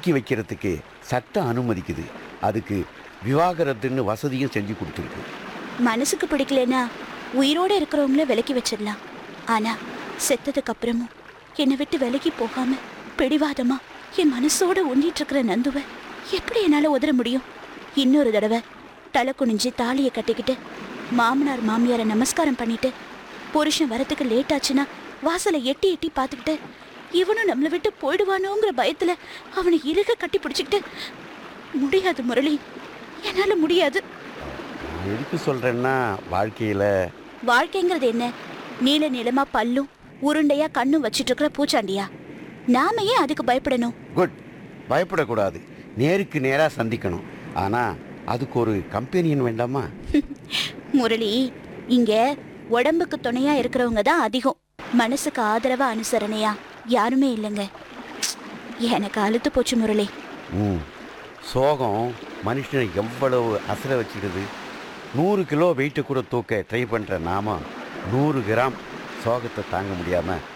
விலக்கி வைக்கிறதுக்கு சட்டம் அனுமதிக்குது அதுக்கு விவாகரத்துன்னு வசதியும் செஞ்சு கொடுத்துருக்கு மனசுக்கு பிடிக்கலனா உயிரோட இருக்கிறவங்கள விலக்கி வச்சிடலாம் ஆனா செத்ததுக்கு அப்புறமும் என்னை விட்டு விலகி போகாம பிடிவாதமா என் மனசோட ஒண்டிட்டு இருக்கிற நந்துவை எப்படி என்னால உதற முடியும் இன்னொரு தடவை தலை குனிஞ்சு தாலியை கட்டிக்கிட்டு மாமனார் மாமியாரை நமஸ்காரம் பண்ணிட்டு புருஷன் வரத்துக்கு லேட் ஆச்சுன்னா வாசலை எட்டி எட்டி பார்த்துக்கிட்டு இவனும் நம்மளை விட்டு போயிடுவானோங்கிற பயத்துல அவனை இறுக கட்டி பிடிச்சிக்கிட்டு முடியாது முரளி என்னால முடியாது நான் எதுக்கு சொல்கிறேன்னா வாழ்க்கையில் வாழ்க்கைங்கிறது என்ன நீல நீளமா பல்லும் உருண்டையா கண்ணும் வச்சிட்டு இருக்கிற பூச்சாண்டியா நாம ஏன் அதுக்கு பயப்படணும் குட் பயப்படக்கூடாது நேருக்கு நேராக சந்திக்கணும் ஆனால் அதுக்கு ஒரு கம்பெனியன் வேண்டாமா முரளி இங்க உடம்புக்கு துணையா இருக்கிறவங்க தான் அதிகம் மனசுக்கு ஆதரவா அனுசரணையா யாருமே இல்லைங்க எனக்கு அழுத்து போச்சு முரளி ம் சோகம் மனுஷனை எவ்வளவு அசர வச்சிடுது நூறு கிலோ வெயிட்டை கூட தூக்க ட்ரை பண்ணுற நாம நூறு கிராம் சோகத்தை தாங்க முடியாமல்